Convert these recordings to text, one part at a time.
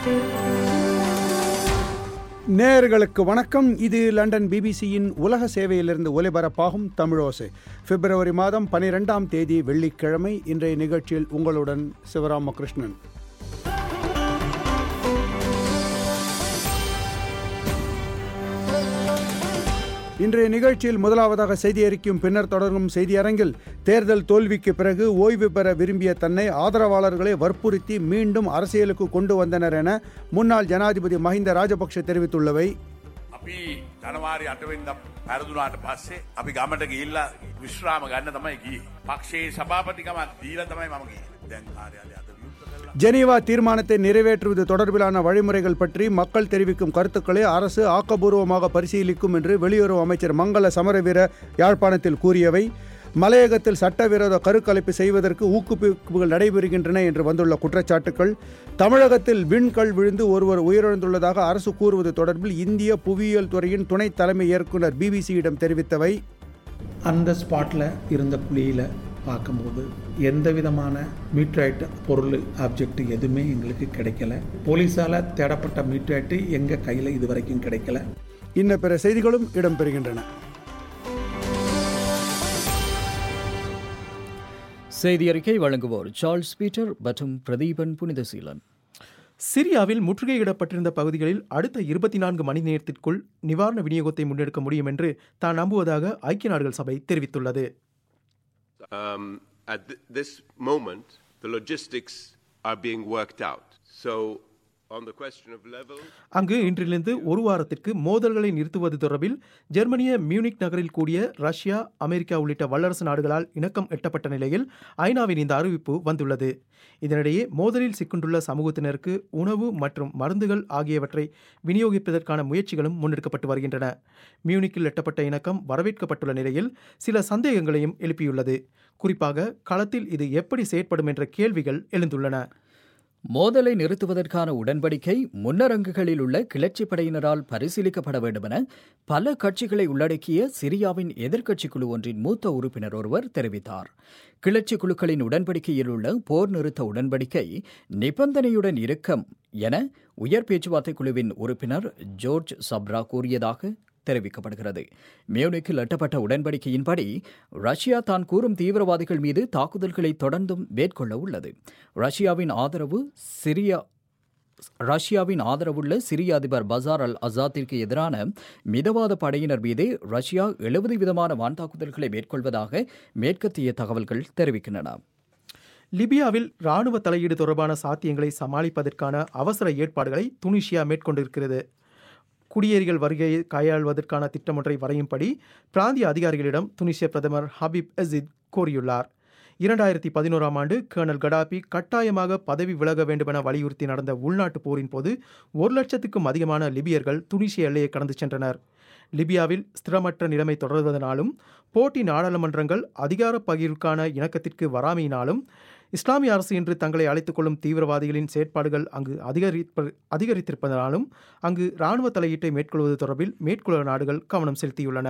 நேயர்களுக்கு வணக்கம் இது லண்டன் பிபிசியின் உலக சேவையிலிருந்து ஒலிபரப்பாகும் தமிழோசை பிப்ரவரி மாதம் பனிரெண்டாம் தேதி வெள்ளிக்கிழமை இன்றைய நிகழ்ச்சியில் உங்களுடன் சிவராமகிருஷ்ணன் இன்றைய நிகழ்ச்சியில் முதலாவதாக செய்தி அறிக்கையும் பின்னர் தொடங்கும் செய்தி அரங்கில் தேர்தல் தோல்விக்கு பிறகு ஓய்வு பெற விரும்பிய தன்னை ஆதரவாளர்களை வற்புறுத்தி மீண்டும் அரசியலுக்கு கொண்டு வந்தனர் என முன்னாள் ஜனாதிபதி மஹிந்த ராஜபக்ஷ தெரிவித்துள்ளவை අපි ජනවාරි අටවෙන්ද පැරදුනාට පස්සේ අපි ගමට ගිල්ලා විශ්‍රාම ගන්න තමයි ගියේ. පක්ෂයේ සභාපතිකමක් දීලා තමයි මම ගියේ. දැන් කාර්යාලය අද විවෘත කරලා ஜெனீவா தீர்மானத்தை நிறைவேற்றுவது தொடர்பிலான வழிமுறைகள் பற்றி மக்கள் தெரிவிக்கும் கருத்துக்களை அரசு ஆக்கபூர்வமாக பரிசீலிக்கும் என்று வெளியுறவு அமைச்சர் மங்கள சமரவீர யாழ்ப்பாணத்தில் கூறியவை மலையகத்தில் சட்டவிரோத கருக்கலைப்பு செய்வதற்கு ஊக்குவிப்புகள் நடைபெறுகின்றன என்று வந்துள்ள குற்றச்சாட்டுக்கள் தமிழகத்தில் விண்கல் விழுந்து ஒருவர் உயிரிழந்துள்ளதாக அரசு கூறுவது தொடர்பில் இந்திய புவியியல் துறையின் துணை தலைமை இயக்குனர் பிபிசியிடம் தெரிவித்தவை அந்த ஸ்பாட்டில் இருந்த குழியில் பார்க்கும்போது எந்த விதமான மீட்ரைட் பொருள் ஆப்ஜெக்ட் எதுவுமே எங்களுக்கு கிடைக்கல போலீஸால் தேடப்பட்ட மீட்ரைட்டு எங்கள் கையில் இது வரைக்கும் கிடைக்கல இன்ன பிற செய்திகளும் இடம்பெறுகின்றன செய்தி அறிக்கை வழங்குவோர் சார்ல்ஸ் பீட்டர் மற்றும் பிரதீபன் புனிதசீலன் சிரியாவில் முற்றுகையிடப்பட்டிருந்த பகுதிகளில் அடுத்த இருபத்தி நான்கு மணி நேரத்திற்குள் நிவாரண விநியோகத்தை முன்னெடுக்க முடியும் என்று தான் நம்புவதாக ஐக்கிய நாடுகள் சபை தெரிவித்துள்ளது um, at th- this moment, the logistics are being worked out. So, on the question of level, அங்கு இன்றிலிருந்து ஒரு வாரத்திற்கு மோதல்களை நிறுத்துவது தொடர்பில் ஜெர்மனிய மியூனிக் நகரில் கூடிய ரஷ்யா அமெரிக்கா உள்ளிட்ட வல்லரசு நாடுகளால் இணக்கம் எட்டப்பட்ட நிலையில் ஐநாவின் இந்த அறிவிப்பு வந்துள்ளது இதனிடையே மோதலில் சிக்குண்டுள்ள சமூகத்தினருக்கு உணவு மற்றும் மருந்துகள் ஆகியவற்றை விநியோகிப்பதற்கான முயற்சிகளும் முன்னெடுக்கப்பட்டு வருகின்றன மியூனிக்கில் எட்டப்பட்ட இணக்கம் வரவேற்கப்பட்டுள்ள நிலையில் சில சந்தேகங்களையும் எழுப்பியுள்ளது குறிப்பாக களத்தில் இது எப்படி செயற்படும் என்ற கேள்விகள் எழுந்துள்ளன மோதலை நிறுத்துவதற்கான உடன்படிக்கை முன்னரங்குகளில் உள்ள கிளர்ச்சிப் படையினரால் பரிசீலிக்கப்பட வேண்டுமென பல கட்சிகளை உள்ளடக்கிய சிரியாவின் எதிர்க்கட்சி குழு ஒன்றின் மூத்த உறுப்பினர் ஒருவர் தெரிவித்தார் கிளர்ச்சி குழுக்களின் உடன்படிக்கையில் உள்ள போர் நிறுத்த உடன்படிக்கை நிபந்தனையுடன் இருக்கும் என உயர் பேச்சுவார்த்தை குழுவின் உறுப்பினர் ஜோர்ஜ் சப்ரா கூறியதாக தெரிவிக்கப்படுகிறது மியூனிக்கில் எட்டப்பட்ட உடன்படிக்கையின்படி ரஷ்யா தான் கூறும் தீவிரவாதிகள் மீது தாக்குதல்களை தொடர்ந்தும் மேற்கொள்ள உள்ளது ரஷ்யாவின் ஆதரவு சிரியா ரஷ்யாவின் ஆதரவுள்ள சிரிய அதிபர் பசார் அல் அசாத்திற்கு எதிரான மிதவாத படையினர் மீது ரஷ்யா எழுபது விதமான வான்தாக்குதல்களை மேற்கொள்வதாக மேற்கத்திய தகவல்கள் தெரிவிக்கின்றன லிபியாவில் ராணுவ தலையீடு தொடர்பான சாத்தியங்களை சமாளிப்பதற்கான அவசர ஏற்பாடுகளை துனிஷியா மேற்கொண்டிருக்கிறது குடியேறிகள் வருகையை கையாள்வதற்கான திட்டமொன்றை வரையும்படி பிராந்திய அதிகாரிகளிடம் துனிசிய பிரதமர் ஹபீப் அசித் கோரியுள்ளார் இரண்டாயிரத்தி பதினோராம் ஆண்டு கர்னல் கடாபி கட்டாயமாக பதவி விலக வேண்டுமென வலியுறுத்தி நடந்த உள்நாட்டுப் போரின் போது ஒரு லட்சத்துக்கும் அதிகமான லிபியர்கள் துனிசிய எல்லையை கடந்து சென்றனர் லிபியாவில் ஸ்திரமற்ற நிலைமை தொடர்வதனாலும் போட்டி நாடாளுமன்றங்கள் அதிகார பகிர்வுக்கான இணக்கத்திற்கு வராமையினாலும் இஸ்லாமிய அரசு என்று தங்களை அழைத்துக் கொள்ளும் தீவிரவாதிகளின் செயற்பாடுகள் அங்கு அதிகரிப்ப அதிகரித்திருப்பதனாலும் அங்கு இராணுவ தலையீட்டை மேற்கொள்வது தொடர்பில் மேற்குலக நாடுகள் கவனம் செலுத்தியுள்ளன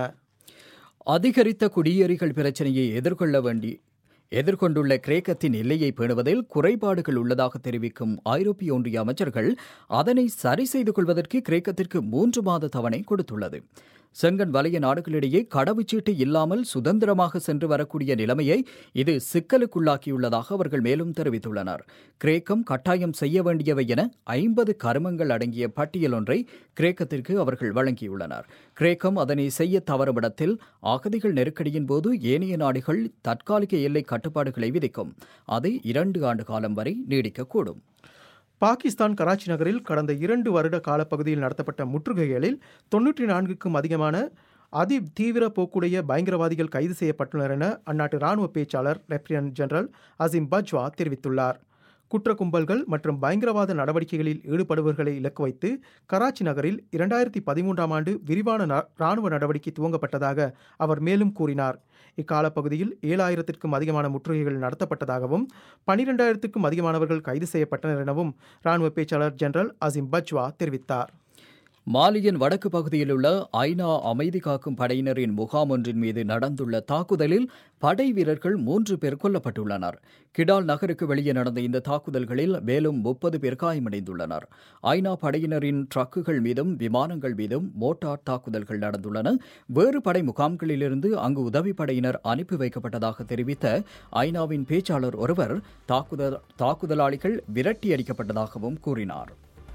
அதிகரித்த குடியேறிகள் பிரச்சனையை எதிர்கொள்ள வேண்டி எதிர்கொண்டுள்ள கிரேக்கத்தின் எல்லையை பேணுவதில் குறைபாடுகள் உள்ளதாக தெரிவிக்கும் ஐரோப்பிய ஒன்றிய அமைச்சர்கள் அதனை சரி செய்து கொள்வதற்கு கிரேக்கத்திற்கு மூன்று மாத தவணை கொடுத்துள்ளது செங்கன் வலய நாடுகளிடையே கடவுச்சீட்டு இல்லாமல் சுதந்திரமாக சென்று வரக்கூடிய நிலைமையை இது சிக்கலுக்குள்ளாக்கியுள்ளதாக அவர்கள் மேலும் தெரிவித்துள்ளனர் கிரேக்கம் கட்டாயம் செய்ய வேண்டியவை என ஐம்பது கருமங்கள் அடங்கிய பட்டியல் ஒன்றை கிரேக்கத்திற்கு அவர்கள் வழங்கியுள்ளனர் கிரேக்கம் அதனை செய்ய தவறுமிடத்தில் அகதிகள் நெருக்கடியின் போது ஏனைய நாடுகள் தற்காலிக எல்லை கட்டுப்பாடுகளை விதிக்கும் அது இரண்டு ஆண்டு காலம் வரை நீடிக்கக்கூடும் பாகிஸ்தான் கராச்சி நகரில் கடந்த இரண்டு வருட காலப்பகுதியில் நடத்தப்பட்ட முற்றுகைகளில் தொன்னூற்றி நான்குக்கும் அதிகமான அதி தீவிர போக்குடைய பயங்கரவாதிகள் கைது செய்யப்பட்டுள்ளனர் என அந்நாட்டு ராணுவ பேச்சாளர் லெப்டினன்ட் ஜெனரல் அசிம் பஜ்வா தெரிவித்துள்ளார் குற்ற கும்பல்கள் மற்றும் பயங்கரவாத நடவடிக்கைகளில் ஈடுபடுபவர்களை இலக்கு வைத்து கராச்சி நகரில் இரண்டாயிரத்தி பதிமூன்றாம் ஆண்டு விரிவான ந- ராணுவ நடவடிக்கை துவங்கப்பட்டதாக அவர் மேலும் கூறினார் இக்காலப்பகுதியில் ஏழாயிரத்திற்கும் அதிகமான முற்றுகைகள் நடத்தப்பட்டதாகவும் பனிரெண்டாயிரத்திற்கும் அதிகமானவர்கள் கைது செய்யப்பட்டனர் எனவும் ராணுவ பேச்சாளர் ஜெனரல் அசிம் பஜ்வா தெரிவித்தார் மாலியின் வடக்கு பகுதியில் உள்ள ஐநா அமைதி காக்கும் படையினரின் முகாம் ஒன்றின் மீது நடந்துள்ள தாக்குதலில் படை வீரர்கள் மூன்று பேர் கொல்லப்பட்டுள்ளனர் கிடால் நகருக்கு வெளியே நடந்த இந்த தாக்குதல்களில் மேலும் முப்பது பேர் காயமடைந்துள்ளனர் ஐநா படையினரின் ட்ரக்குகள் மீதும் விமானங்கள் மீதும் மோட்டார் தாக்குதல்கள் நடந்துள்ளன வேறு படை முகாம்களிலிருந்து அங்கு உதவி படையினர் அனுப்பி வைக்கப்பட்டதாக தெரிவித்த ஐநாவின் பேச்சாளர் ஒருவர் தாக்குதல் தாக்குதலாளிகள் விரட்டியடிக்கப்பட்டதாகவும் கூறினார்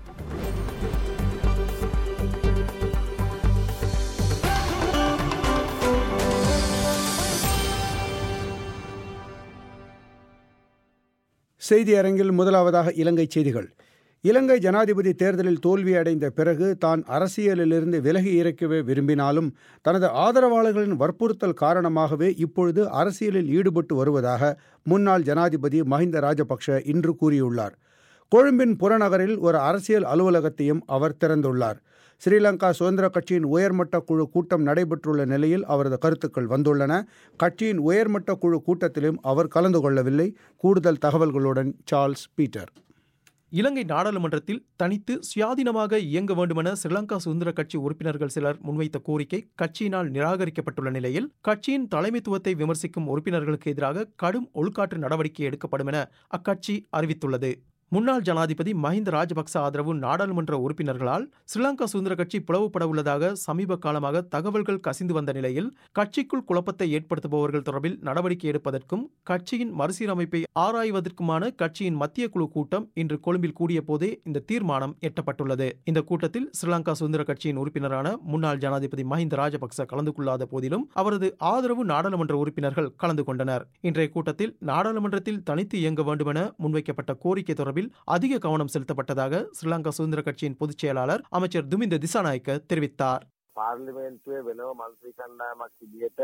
செய்தி அரங்கில் முதலாவதாக இலங்கை செய்திகள் இலங்கை ஜனாதிபதி தேர்தலில் தோல்வி அடைந்த பிறகு தான் அரசியலிலிருந்து விலகி இருக்கவே விரும்பினாலும் தனது ஆதரவாளர்களின் வற்புறுத்தல் காரணமாகவே இப்பொழுது அரசியலில் ஈடுபட்டு வருவதாக முன்னாள் ஜனாதிபதி மஹிந்த ராஜபக்ஷ இன்று கூறியுள்ளார் கொழும்பின் புறநகரில் ஒரு அரசியல் அலுவலகத்தையும் அவர் திறந்துள்ளார் ஸ்ரீலங்கா சுதந்திர கட்சியின் உயர்மட்ட குழு கூட்டம் நடைபெற்றுள்ள நிலையில் அவரது கருத்துக்கள் வந்துள்ளன கட்சியின் உயர்மட்ட குழு கூட்டத்திலும் அவர் கலந்து கொள்ளவில்லை கூடுதல் தகவல்களுடன் சார்ல்ஸ் பீட்டர் இலங்கை நாடாளுமன்றத்தில் தனித்து சுயாதீனமாக இயங்க வேண்டுமென ஸ்ரீலங்கா சுதந்திர கட்சி உறுப்பினர்கள் சிலர் முன்வைத்த கோரிக்கை கட்சியினால் நிராகரிக்கப்பட்டுள்ள நிலையில் கட்சியின் தலைமைத்துவத்தை விமர்சிக்கும் உறுப்பினர்களுக்கு எதிராக கடும் ஒழுக்காற்று நடவடிக்கை எடுக்கப்படும் என அக்கட்சி அறிவித்துள்ளது முன்னாள் ஜனாதிபதி மஹிந்த ராஜபக்ச ஆதரவு நாடாளுமன்ற உறுப்பினர்களால் ஸ்ரீலங்கா சுதந்திர கட்சி பிளவுபட உள்ளதாக சமீப காலமாக தகவல்கள் கசிந்து வந்த நிலையில் கட்சிக்குள் குழப்பத்தை ஏற்படுத்துபவர்கள் தொடர்பில் நடவடிக்கை எடுப்பதற்கும் கட்சியின் மறுசீரமைப்பை ஆராய்வதற்குமான கட்சியின் மத்திய குழு கூட்டம் இன்று கொழும்பில் கூடிய போதே இந்த தீர்மானம் எட்டப்பட்டுள்ளது இந்த கூட்டத்தில் ஸ்ரீலங்கா சுதந்திர கட்சியின் உறுப்பினரான முன்னாள் ஜனாதிபதி மஹிந்த ராஜபக்ச கலந்து கொள்ளாத போதிலும் அவரது ஆதரவு நாடாளுமன்ற உறுப்பினர்கள் கலந்து கொண்டனர் இன்றைய கூட்டத்தில் நாடாளுமன்றத்தில் தனித்து இயங்க வேண்டுமென முன்வைக்கப்பட்ட கோரிக்கை தொடர்பில் தொடர்பில் அதிக கவனம் செலுத்தப்பட்டதாக ஸ்ரீலங்கா சுதந்திர கட்சியின் பொதுச் செயலாளர் அமைச்சர் துமிந்த திசாநாயக்க தெரிவித்தார் පාර්ලිමේන්තුවේ වෙනව මන්ත්‍රී කණ්ඩායමක් විදිහට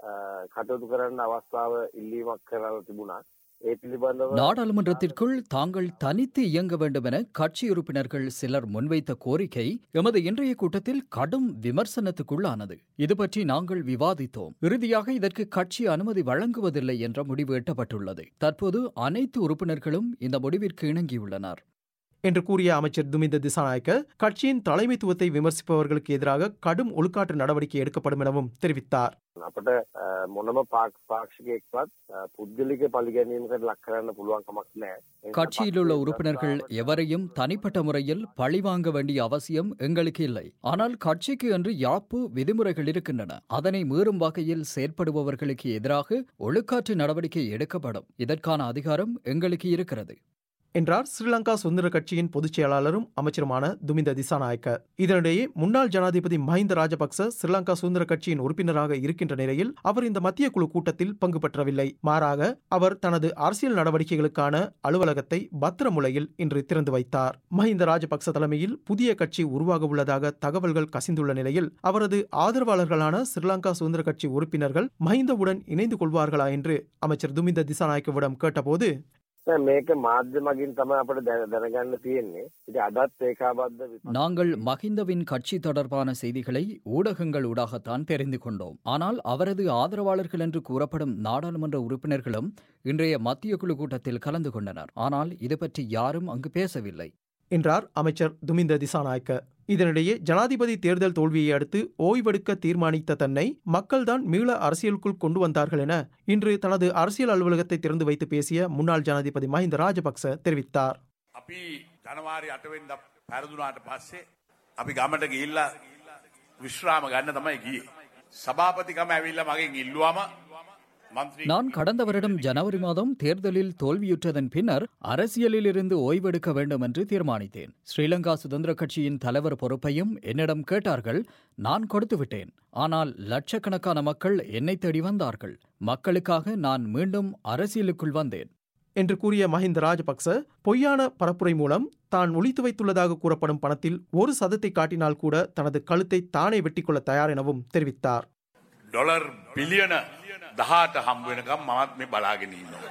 කටයුතු කරන්න අවස්ථාව ඉල්ලීමක් කරලා තිබුණා. ඒ පිළිබඳව நாடாளுமன்றத்திற்குள் தாங்கள் தனித்து இயங்க வேண்டும் என கட்சி உறுப்பினர்கள் சிலர் முன்வைத்த கோரிக்கை எமது இன்றைய கூட்டத்தில் கடும் விமர்சனத்துக்குள்ளானது இது பற்றி நாங்கள் விவாதித்தோம் இறுதியாக இதற்கு கட்சி அனுமதி வழங்குவதில்லை என்ற முடிவு எட்டப்பட்டுள்ளது தற்போது அனைத்து உறுப்பினர்களும் இந்த முடிவிற்கு இணங்கியுள்ளனர் என்று கூறிய அமைச்சர் துமிந்த திசாநாயக்க கட்சியின் தலைமைத்துவத்தை விமர்சிப்பவர்களுக்கு எதிராக கடும் ஒழுக்காற்று நடவடிக்கை எடுக்கப்படும் எனவும் தெரிவித்தார் අපට මොනම පාක් පාක්ෂිකයෙක්වත් පුද්ගලික පලිගැනීමකට ලක් කරන්න පුළුවන් කමක් නැහැ. ඒ නිසා கட்சியிலுள்ள පක්ෂයේ உறுப்பினர்கள் ප්‍රස්තාව எவரையும் தனிப்பட்ட முறையில் பழிவாங்க வேண்டிய அவசியம் எங்களுக்கு இல்லை ஆனால் கட்சிக்கு என்று யாப்பு விதிமுறைகள் இருக்கின்றன அதனை மீறும் வகையில் செயற்படுபவர்களுக்கு எதிராக ஒழுக்காற்று நடவடிக்கை எடுக்கப்படும் இதற்கான அதிகாரம் எங்களுக்கு இருக்கிறது என்றார் ஸ்ரீலங்கா சுதந்திர கட்சியின் பொதுச் செயலாளரும் அமைச்சருமான துமிந்த திசாநாயக்க இதனிடையே முன்னாள் ஜனாதிபதி மஹிந்த ராஜபக்ச ஸ்ரீலங்கா சுதந்திர கட்சியின் உறுப்பினராக இருக்கின்ற நிலையில் அவர் இந்த மத்திய குழு கூட்டத்தில் பங்கு பெற்றவில்லை மாறாக அவர் தனது அரசியல் நடவடிக்கைகளுக்கான அலுவலகத்தை பத்திரமுலையில் இன்று திறந்து வைத்தார் மஹிந்த ராஜபக்ச தலைமையில் புதிய கட்சி உருவாக உள்ளதாக தகவல்கள் கசிந்துள்ள நிலையில் அவரது ஆதரவாளர்களான ஸ்ரீலங்கா சுதந்திர கட்சி உறுப்பினர்கள் மஹிந்தவுடன் இணைந்து கொள்வார்களா என்று அமைச்சர் துமிந்த திசாநாயக்கவிடம் கேட்டபோது දැන් මේක මාධ්‍ය මගින් තමයි අපිට දැන- දැනගන්න තියෙන්නේ. ඉතින් අදත් ඒකාබද්ධ විපක්ෂ நாங்கள் மஹிந்தவின் கட்சி தொடர்பான செய்திகளை ஊடகங்கள் ஊடாகத்தான் தெரிந்து கொண்டோம் ஆனால் அவரது ஆதரவாளர்கள் என்று கூறப்படும் நாடாளுமன்ற உறுப்பினர்களும் இன்றைய மத்திய குழு கூட்டத்தில் கலந்து கொண்டனர் ஆனால் இது பற்றி யாரும் அங்கு பேசவில்லை என்றார் அமைச்சர் துமிந்த திசாநாயக்க இதனிடையே ஜனாதிபதி தேர்தல் தோல்வியை அடுத்து ஓய்வெடுக்க தீர்மானித்த தன்னை மக்கள்தான் மீள அரசியலுக்குள் கொண்டு வந்தார்கள் என இன்று தனது அரசியல் அலுவலகத்தை திறந்து வைத்து பேசிய முன்னாள் ஜனாதிபதி மஹிந்த ராஜபக்ச தெரிவித்தார் අපි ජනවාරි අටවෙන්ද පැරදුනාට පස්සේ අපි ගමට ගිල්ලා විශ්‍රාම ගන්න තමයි ගිය. සභාපතිකම ඇවිල්ල මගෙන් ඉල්ලුවම මන්ත්‍රී நான் கடந்த வருடம் ஜனவரி மாதம் தேர்தலில் தோல்வியுற்றதன் பின்னர் அரசியலிலிருந்து ஓய்வெடுக்க வேண்டும் என்று தீர்மானித்தேன் ஸ்ரீலங்கா சுதந்திர கட்சியின் தலைவர் பொறுப்பையும் என்னிடம் கேட்டார்கள் நான் கொடுத்து விட்டேன் ஆனால் லட்சக்கணக்கான மக்கள் என்னை தேடி வந்தார்கள் மக்களுக்காக நான் மீண்டும் அரசியலுக்குள் வந்தேன் என்று கூறிய மஹிந்த ராஜபக்ச பொய்யான பரப்புரை மூலம் தான் ஒளித்து வைத்துள்ளதாக கூறப்படும் பணத்தில் ஒரு சதத்தை காட்டினால் கூட தனது கழுத்தை தானே வெட்டிக்கொள்ள தயார் எனவும் தெரிவித்தார் ඩොලර් බිලියන දහට හම්බුවෙනකම් මමත් මේ බලාගෙන ඉන්නවා.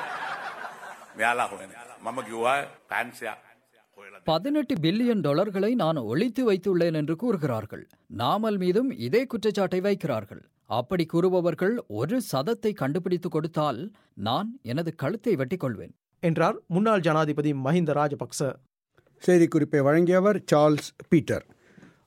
මෙයාලා හොයන. මම කිව්වා පැන්සයක් හොයලා பதினெட்டு பில்லியன் டாலர்களை நான் ஒளித்து வைத்துள்ளேன் என்று கூறுகிறார்கள் நாமல் மீதும் இதே குற்றச்சாட்டை வைக்கிறார்கள் அப்படி கூறுபவர்கள் ஒரு சதத்தை கண்டுபிடித்து கொடுத்தால் நான் எனது கழுத்தை வெட்டிக்கொள்வேன் என்றார் முன்னாள் ஜனாதிபதி மஹிந்த ராஜபக்ச செய்திக்குறிப்பை வழங்கியவர் சார்ல்ஸ் பீட்டர்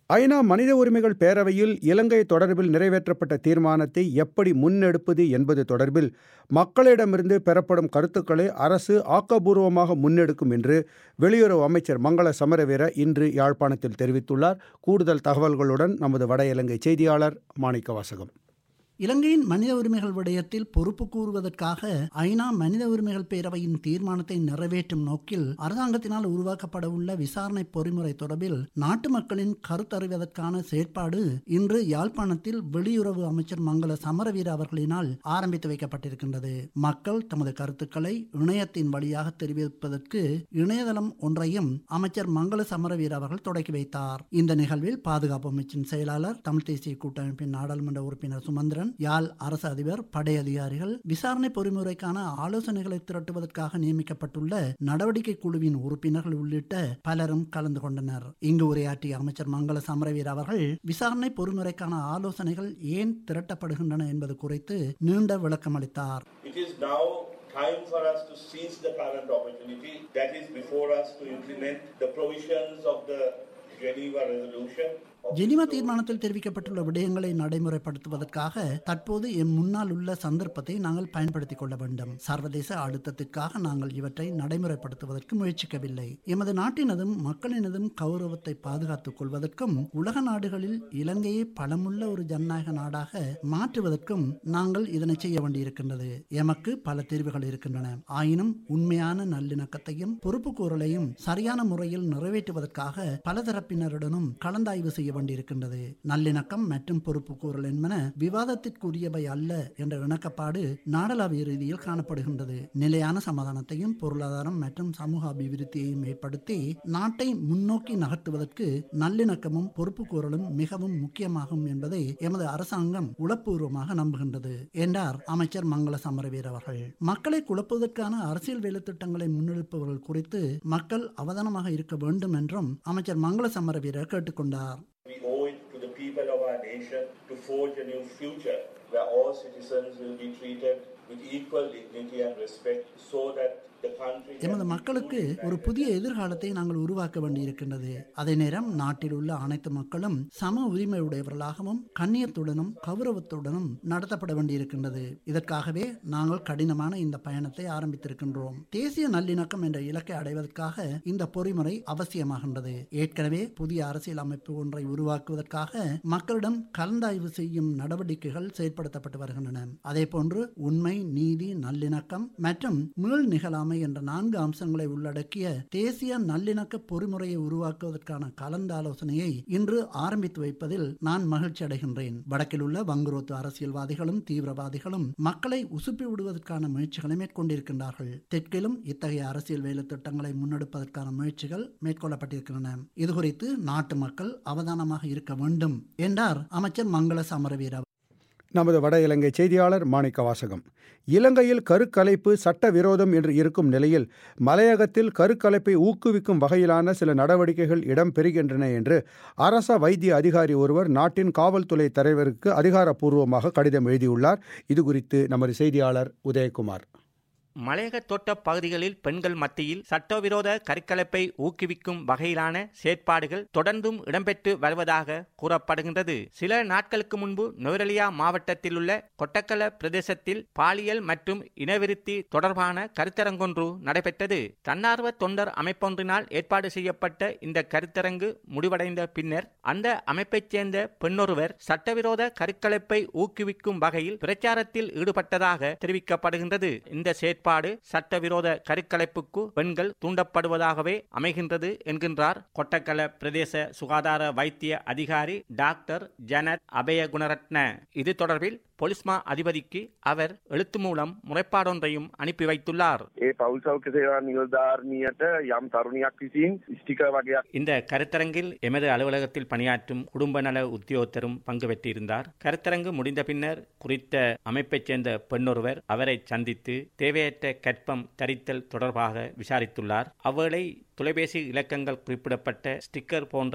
ஐநா மனித உரிமைகள் பேரவையில் இலங்கை தொடர்பில் நிறைவேற்றப்பட்ட தீர்மானத்தை எப்படி முன்னெடுப்பது என்பது தொடர்பில் மக்களிடமிருந்து பெறப்படும் கருத்துக்களை அரசு ஆக்கபூர்வமாக முன்னெடுக்கும் என்று வெளியுறவு அமைச்சர் மங்கள சமரவீர இன்று யாழ்ப்பாணத்தில் தெரிவித்துள்ளார் கூடுதல் தகவல்களுடன் நமது வட இலங்கை செய்தியாளர் மாணிக்க வாசகம் இலங்கையின் மனித உரிமைகள் விடயத்தில் பொறுப்பு கூறுவதற்காக ஐநா மனித உரிமைகள் பேரவையின் தீர்மானத்தை நிறைவேற்றும் நோக்கில் அரசாங்கத்தினால் உருவாக்கப்பட உள்ள விசாரணை பொறிமுறை தொடர்பில் நாட்டு மக்களின் கருத்தறிவதற்கான செயற்பாடு இன்று யாழ்ப்பாணத்தில் வெளியுறவு அமைச்சர் மங்கள சமரவீர அவர்களினால் ஆரம்பித்து வைக்கப்பட்டிருக்கின்றது மக்கள் தமது கருத்துக்களை இணையத்தின் வழியாக தெரிவிப்பதற்கு இணையதளம் ஒன்றையும் அமைச்சர் மங்கள சமரவீர அவர்கள் தொடக்கி வைத்தார் இந்த நிகழ்வில் பாதுகாப்பு அமைச்சின் செயலாளர் தமிழ் தேசிய கூட்டமைப்பின் நாடாளுமன்ற உறுப்பினர் சுமந்திரன் யாழ் அரசு அதிபர் படை அதிகாரிகள் விசாரணை பொறிமுறைக்கான ஆலோசனைகளை திரட்டுவதற்காக நியமிக்கப்பட்டுள்ள நடவடிக்கை குழுவின் உறுப்பினர்கள் உள்ளிட்ட பலரும் கலந்து கொண்டனர் இங்கு உரையாற்றிய அமைச்சர் மங்கள சமரவீர் அவர்கள் விசாரணை பொறிமுறைக்கான ஆலோசனைகள் ஏன் திரட்டப்படுகின்றன என்பது குறித்து நீண்ட விளக்கம் அளித்தார் It is now time for us to seize the current opportunity that is before us to implement the provisions of the Geneva Resolution. Geneva தீர்மானத்தில் தெரிவிக்கப்பட்டுள்ள விடயங்களை நடைமுறைப்படுத்துவதற்காக தற்போது என் முன்னால் உள்ள சந்தர்ப்பத்தை நாங்கள் பயன்படுத்திக் கொள்ள வேண்டும் சர்வதேச அழுத்தத்திற்காக நாங்கள் இவற்றை நடைமுறைப்படுத்துவதற்கு முயற்சிக்கவில்லை எமது நாட்டினதும் மக்களினதும் கௌரவத்தை பாதுகாத்துக் கொள்வதற்கும் உலக நாடுகளில் இலங்கையை பலமுள்ள ஒரு ஜனநாயக நாடாக மாற்றுவதற்கும் நாங்கள் இதனை செய்ய வேண்டியிருக்கின்றது எமக்கு பல தீர்வுகள் இருக்கின்றன ஆயினும் உண்மையான நல்லிணக்கத்தையும் பொறுப்பு கூறலையும் சரியான முறையில் நிறைவேற்றுவதற்காக பலதரப்பினருடனும் கலந்தாய்வு செய்ய வேண்டியிருக்கின்றது நல்லிணக்கம் மற்றும் பொறுப்பு கூறல் என்பன விவாதத்திற்குரியவை அல்ல என்ற இணக்கப்பாடு நாடளாவிய ரீதியில் காணப்படுகின்றது நிலையான சமாதானத்தையும் பொருளாதாரம் மற்றும் சமூக அபிவிருத்தியையும் ஏற்படுத்தி நாட்டை முன்னோக்கி நகர்த்துவதற்கு நல்லிணக்கமும் பொறுப்பு கூறலும் மிகவும் முக்கியமாகும் என்பதை எமது அரசாங்கம் உளப்பூர்வமாக நம்புகின்றது என்றார் அமைச்சர் மங்கள சமரவீர் அவர்கள் மக்களை குழப்புவதற்கான அரசியல் வேலை திட்டங்களை முன்னெடுப்பவர்கள் குறித்து மக்கள் அவதானமாக இருக்க வேண்டும் என்றும் அமைச்சர் மங்கள சமரவீரர் கேட்டுக்கொண்டார் We owe it to the people of our nation to forge a new future where all citizens will be treated with equal dignity and respect so that the country can எமது be மக்களுக்கு truly ஒரு புதிய எதிர்காலத்தை நாங்கள் உருவாக்க வேண்டியிருக்கின்றது அதே நேரம் நாட்டில் உள்ள அனைத்து மக்களும் சம உரிமை உடையவர்களாகவும் கண்ணியத்துடனும் கௌரவத்துடனும் நடத்தப்பட வேண்டியிருக்கின்றது இதற்காகவே நாங்கள் கடினமான இந்த பயணத்தை ஆரம்பித்திருக்கின்றோம் தேசிய நல்லிணக்கம் என்ற இலக்கை அடைவதற்காக இந்த பொறிமுறை அவசியமாகின்றது ஏற்கனவே புதிய அரசியல் அமைப்பு ஒன்றை உருவாக்குவதற்காக மக்களிடம் கலந்தாய்வு செய்யும் நடவடிக்கைகள் செயற்படுத்தப்பட்டு வருகின்றன அதே போன்று உண்மை நீதி நல்லிணக்கம் மற்றும் மீள் நிகழாமை என்ற நான்கு அம்சங்களை உள்ளடக்கிய தேசிய நல்லிணக்க பொறிமுறையை உருவாக்குவதற்கான கலந்தாலோசனையை இன்று ஆரம்பித்து வைப்பதில் நான் மகிழ்ச்சி அடைகின்றேன் வடக்கில் உள்ள வங்குரோத்து அரசியல்வாதிகளும் தீவிரவாதிகளும் மக்களை உசுப்பி விடுவதற்கான முயற்சிகளை மேற்கொண்டிருக்கின்றார்கள் தெற்கிலும் இத்தகைய அரசியல் வேலை திட்டங்களை முன்னெடுப்பதற்கான முயற்சிகள் மேற்கொள்ளப்பட்டிருக்கின்றன இதுகுறித்து நாட்டு மக்கள் அவதானமாக இருக்க வேண்டும் என்றார் அமைச்சர் மங்கள சமரவீர நமது வட இலங்கை செய்தியாளர் மாணிக்க வாசகம் இலங்கையில் கருக்கலைப்பு சட்டவிரோதம் என்று இருக்கும் நிலையில் மலையகத்தில் கருக்கலைப்பை ஊக்குவிக்கும் வகையிலான சில நடவடிக்கைகள் இடம்பெறுகின்றன என்று அரச வைத்திய அதிகாரி ஒருவர் நாட்டின் காவல்துறை தலைவருக்கு அதிகாரப்பூர்வமாக கடிதம் எழுதியுள்ளார் இது குறித்து நமது செய்தியாளர் உதயகுமார் மலையக தோட்ட பகுதிகளில் பெண்கள் மத்தியில் சட்டவிரோத கருக்கலைப்பை ஊக்குவிக்கும் வகையிலான செயற்பாடுகள் தொடர்ந்தும் இடம்பெற்று வருவதாக கூறப்படுகின்றது சில நாட்களுக்கு முன்பு நுவரெலியா மாவட்டத்தில் உள்ள கொட்டக்கல பிரதேசத்தில் பாலியல் மற்றும் இனவிருத்தி தொடர்பான கருத்தரங்கொன்று நடைபெற்றது தன்னார்வ தொண்டர் அமைப்பொன்றினால் ஏற்பாடு செய்யப்பட்ட இந்த கருத்தரங்கு முடிவடைந்த பின்னர் அந்த அமைப்பைச் சேர்ந்த பெண்ணொருவர் சட்டவிரோத கருக்கலைப்பை ஊக்குவிக்கும் வகையில் பிரச்சாரத்தில் ஈடுபட்டதாக தெரிவிக்கப்படுகின்றது இந்த செயற்பாடு சட்டவிரோத கருக்கலைப்புக்கு பெண்கள் தூண்டப்படுவதாகவே அமைகின்றது என்கின்றார் கொட்டக்கல பிரதேச சுகாதார வைத்திய அதிகாரி டாக்டர் ஜனத் அபய குணரத்ன இது தொடர்பில் பொலிஸ்மா அதிபதிக்கு அவர் எழுத்து மூலம் முறைப்பாடொன்றையும் அனுப்பி வைத்துள்ளார் ඒ පවුල් සෞඛ්‍ය සේවා නිලධාරණියට යම් තරුණියක් විසින් ස්ටිකර් වගේක් இந்த கருத்தரங்கில் எமது அலுவலகத்தில் பணியாற்றும் குடும்ப நல உத்தியோகத்தரும் பங்கு பெற்றிருந்தார் கருத்தரங்கு முடிந்த பின்னர் குறித்த அமைப்பைச் சேர்ந்த பெண்ணொருவர் அவரை சந்தித்து தேவையற்ற கற்பம் தரித்தல் தொடர்பாக விசாரித்துள்ளார் அவ்வேளை தொலைபேசி இலக்கங்கள் குறிப்பிடப்பட்ட ஸ்டிக்கர் போன்ற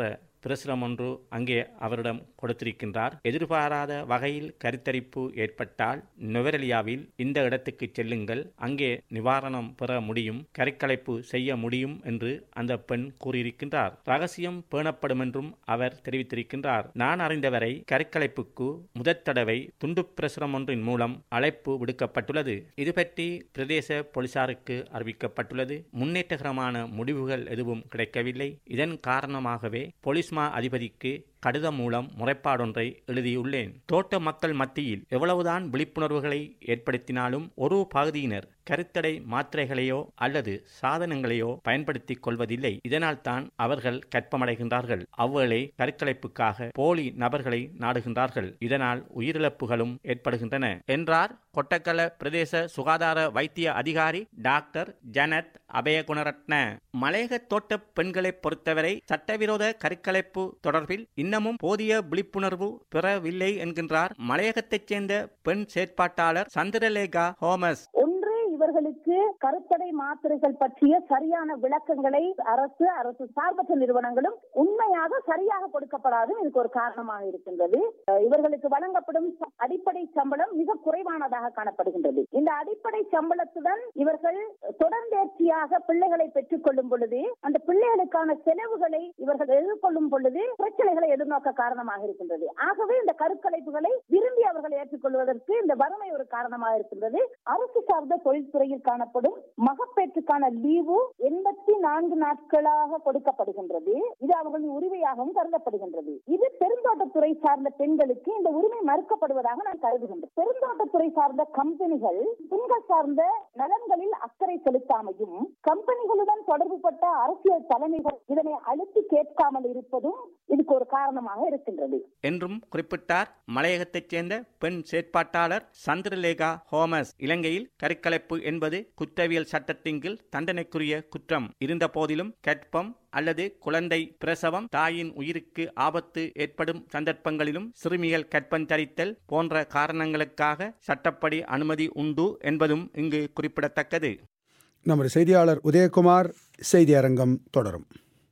பிரசுரம் ஒன்று அங்கே அவரிடம் கொடுத்திருக்கின்றார் எதிர்பாராத வகையில் கருத்தரிப்பு ஏற்பட்டால் நுவரெலியாவில் இந்த இடத்துக்கு செல்லுங்கள் அங்கே நிவாரணம் பெற முடியும் கருக்கலைப்பு செய்ய முடியும் என்று அந்த பெண் கூறியிருக்கின்றார் ரகசியம் பேணப்படும் என்றும் அவர் தெரிவித்திருக்கின்றார் நான் அறிந்தவரை கருக்கலைப்புக்கு முதற் தடவை துண்டு பிரசுரம் ஒன்றின் மூலம் அழைப்பு விடுக்கப்பட்டுள்ளது இது பற்றி பிரதேச போலீசாருக்கு அறிவிக்கப்பட்டுள்ளது முன்னேற்றகரமான முடிவுகள் எதுவும் கிடைக்கவில்லை இதன் காரணமாகவே போலீஸ் மா அதிபதிக்கு கடிதம் மூலம் முறைப்பாடொன்றை எழுதியுள்ளேன் தோட்ட மக்கள் மத்தியில் எவ்வளவுதான் விழிப்புணர்வுகளை ஏற்படுத்தினாலும் ஒரு பகுதியினர் கருத்தடை மாத்திரைகளையோ அல்லது சாதனங்களையோ பயன்படுத்திக் கொள்வதில்லை இதனால் தான் அவர்கள் கற்பமடைகின்றார்கள் அவ்வேளை கருக்கலைப்புக்காக போலி நபர்களை நாடுகின்றார்கள் இதனால் உயிரிழப்புகளும் ஏற்படுகின்றன என்றார் கொட்டக்கல பிரதேச சுகாதார வைத்திய அதிகாரி டாக்டர் ஜனத் அபயகுணரட்ன மலையக தோட்ட பெண்களை பொறுத்தவரை சட்டவிரோத கருக்கலைப்பு தொடர்பில் இன்னமும் போதிய விழிப்புணர்வு பெறவில்லை என்கின்றார் மலையகத்தைச் சேர்ந்த பெண் செயற்பாட்டாளர் சந்திரலேகா ஹோமஸ் ஒன்று இவர்களுக்கு கருத்தடை மாத்திரைகள் பற்றிய சரியான விளக்கங்களை அரசு அரசு சார்பற்ற நிறுவனங்களும் உண்மையாக சரியாக கொடுக்கப்படாதும் இதுக்கு ஒரு காரணமாக இருக்கின்றது இவர்களுக்கு வழங்கப்படும் அடிப்படை சம்பளம் மிக குறைவானதாக காணப்படுகின்றது இந்த அடிப்படை சம்பளத்துடன் இவர்கள் தொடர்ந்தேர்ச்சியாக பிள்ளைகளை பெற்றுக் கொள்ளும் பொழுது அந்த பிள்ளைகளுக்கான செலவுகளை இவர்கள் எதிர்கொள்ளும் பொழுது பிரச்சனைகளை எதிர்நோக்க காரணமாக இருக்கின்றது ஆகவே இந்த கருக்கலைப்புகளை விரும்பி அவர்கள் ஏற்றுக்கொள்வதற்கு இந்த வறுமை ஒரு காரணமாக இருக்கின்றது அரசு சார்ந்த தொழில்துறையில் காணப்படும் மகப்பேற்றுக்கான லீவு எண்பத்தி நான்கு நாட்களாக கொடுக்கப்படுகின்றது இது அவர்களின் உரிமையாகவும் கருதப்படுகின்றது இது பெருந்தோட்டத்துறை சார்ந்த பெண்களுக்கு இந்த உரிமை மறுக்கப்படுவதாக நான் கருதுகின்றேன் பெருந்தோட்டத்துறை சார்ந்த கம்பெனிகள் பெண்கள் சார்ந்த நலன்களில் அக்கறை செலுத்தாமையும் கம்பெனிகளுடன் தொடர்புபட்ட அரசியல் தலைமைகள் இதனை அழுத்தி கேட்காமல் இருப்பதும் இதுக்கு ஒரு காரணமாக இருக்கின்றது என்றும் குறிப்பிட்டார் மலையகத்தைச் சேர்ந்த பெண் செயற்பாட்டாளர் சந்திரலேகா ஹோமஸ் இலங்கையில் கருக்கலைப்பு என்பது குற்றவியல் சட்டத்தின் கீழ் தண்டனைக்குரிய குற்றம் இருந்த போதிலும் கற்பம் அல்லது குழந்தை பிரசவம் தாயின் உயிருக்கு ஆபத்து ஏற்படும் சந்தர்ப்பங்களிலும் சிறுமிகள் கற்பம் தரித்தல் போன்ற காரணங்களுக்காக சட்டப்படி அனுமதி உண்டு என்பதும் இங்கு குறிப்பிடத்தக்கது நமது செய்தியாளர் உதயகுமார் செய்தி அரங்கம் தொடரும்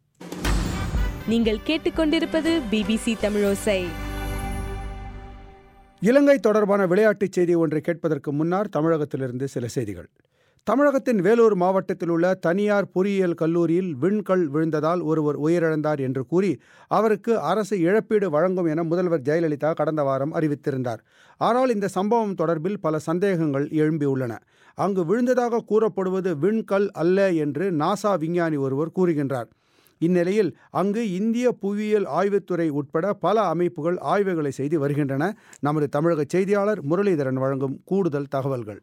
நீங்கள் கேட்டுக்கொண்டிருப்பது பிபிசி தமிழோசை இலங்கை தொடர்பான விளையாட்டுச் செய்தி ஒன்றை கேட்பதற்கு முன்னர் தமிழகத்திலிருந்து சில செய்திகள் தமிழகத்தின் வேலூர் மாவட்டத்தில் உள்ள தனியார் பொறியியல் கல்லூரியில் விண்கல் விழுந்ததால் ஒருவர் உயிரிழந்தார் என்று கூறி அவருக்கு அரசு இழப்பீடு வழங்கும் என முதல்வர் ஜெயலலிதா கடந்த வாரம் அறிவித்திருந்தார் ஆனால் இந்த சம்பவம் தொடர்பில் பல சந்தேகங்கள் எழும்பியுள்ளன அங்கு விழுந்ததாக கூறப்படுவது விண்கல் அல்ல என்று நாசா விஞ்ஞானி ஒருவர் கூறுகின்றார் இந்நிலையில் அங்கு இந்திய புவியியல் ஆய்வுத்துறை உட்பட பல அமைப்புகள் ஆய்வுகளை செய்து வருகின்றன நமது தமிழக செய்தியாளர் முரளிதரன் வழங்கும் கூடுதல் தகவல்கள்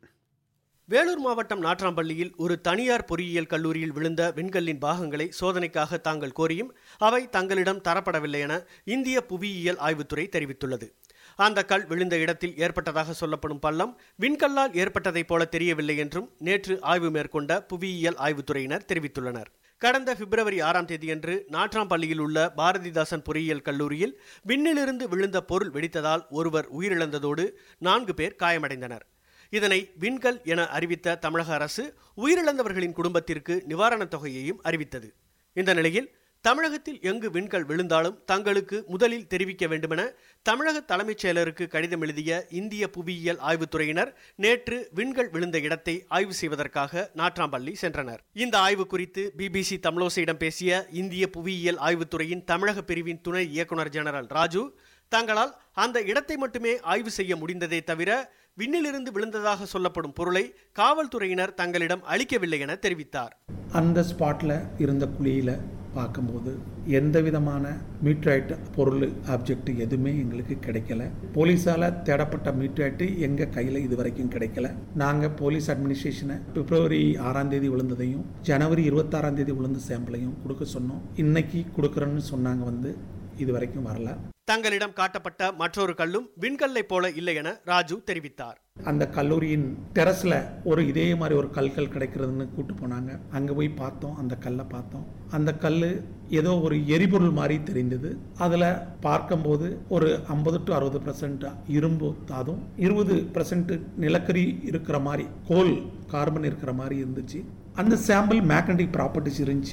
வேலூர் மாவட்டம் நாட்ராம்பள்ளியில் ஒரு தனியார் பொறியியல் கல்லூரியில் விழுந்த விண்கல்லின் பாகங்களை சோதனைக்காக தாங்கள் கோரியும் அவை தங்களிடம் தரப்படவில்லை என இந்திய புவியியல் ஆய்வுத்துறை தெரிவித்துள்ளது அந்த கல் விழுந்த இடத்தில் ஏற்பட்டதாக சொல்லப்படும் பள்ளம் விண்கல்லால் ஏற்பட்டதைப் போல தெரியவில்லை என்றும் நேற்று ஆய்வு மேற்கொண்ட புவியியல் ஆய்வுத்துறையினர் தெரிவித்துள்ளனர் கடந்த பிப்ரவரி ஆறாம் தேதியன்று நாட்ராம்பள்ளியில் உள்ள பாரதிதாசன் பொறியியல் கல்லூரியில் விண்ணிலிருந்து விழுந்த பொருள் வெடித்ததால் ஒருவர் உயிரிழந்ததோடு நான்கு பேர் காயமடைந்தனர் இதனை விண்கல் என அறிவித்த தமிழக அரசு உயிரிழந்தவர்களின் குடும்பத்திற்கு நிவாரணத் தொகையையும் அறிவித்தது இந்த நிலையில் தமிழகத்தில் எங்கு விண்கல் விழுந்தாலும் தங்களுக்கு முதலில் தெரிவிக்க வேண்டுமென தமிழக தலைமைச் செயலருக்கு கடிதம் எழுதிய இந்திய புவியியல் ஆய்வுத்துறையினர் நேற்று விண்கல் விழுந்த இடத்தை ஆய்வு செய்வதற்காக நாட்ராம்பள்ளி சென்றனர் இந்த ஆய்வு குறித்து பிபிசி தமிழோசையிடம் பேசிய இந்திய புவியியல் ஆய்வுத்துறையின் தமிழக பிரிவின் துணை இயக்குநர் ஜெனரல் ராஜு தங்களால் அந்த இடத்தை மட்டுமே ஆய்வு செய்ய முடிந்ததே தவிர விண்ணிலிருந்து விழுந்ததாக சொல்லப்படும் பொருளை காவல்துறையினர் தங்களிடம் அளிக்கவில்லை என தெரிவித்தார் அந்த ஸ்பாட்டில் இருந்த குழியில் பார்க்கும்போது எந்த விதமான மீட்ரைட் பொருள் ஆப்ஜெக்ட் எதுவுமே எங்களுக்கு கிடைக்கல போலீஸால் தேடப்பட்ட மீட்ரைட்டு எங்கள் கையில் இது வரைக்கும் கிடைக்கல நாங்கள் போலீஸ் அட்மினிஸ்ட்ரேஷனை பிப்ரவரி ஆறாம் தேதி விழுந்ததையும் ஜனவரி இருபத்தாறாம் தேதி விழுந்த சாம்பிளையும் கொடுக்க சொன்னோம் இன்னைக்கு கொடுக்குறோன்னு சொன்னாங்க வந்து இது வரைக்கும் வரல தங்களிடம் காட்டப்பட்ட மற்றொரு கல்லும் விண்கல்லை போல இல்லை என ராஜு தெரிவித்தார் அந்த கல்லூரியின் டெரஸில் ஒரு இதே மாதிரி ஒரு கல்கள் கிடைக்கிறதுன்னு கூட்டு போனாங்க அங்கே போய் பார்த்தோம் அந்த கல்லை பார்த்தோம் அந்த கல் ஏதோ ஒரு எரிபொருள் மாதிரி தெரிந்தது அதில் பார்க்கும்போது ஒரு ஐம்பது டு அறுபது பர்சன்ட் இரும்பு தாதும் இருபது பர்சன்ட் நிலக்கரி இருக்கிற மாதிரி கோல் கார்பன் இருக்கிற மாதிரி இருந்துச்சு அந்த சாம்பிள் மேக்னட்டிக் ப்ராப்பர்ட்டிஸ் இருந்துச்சு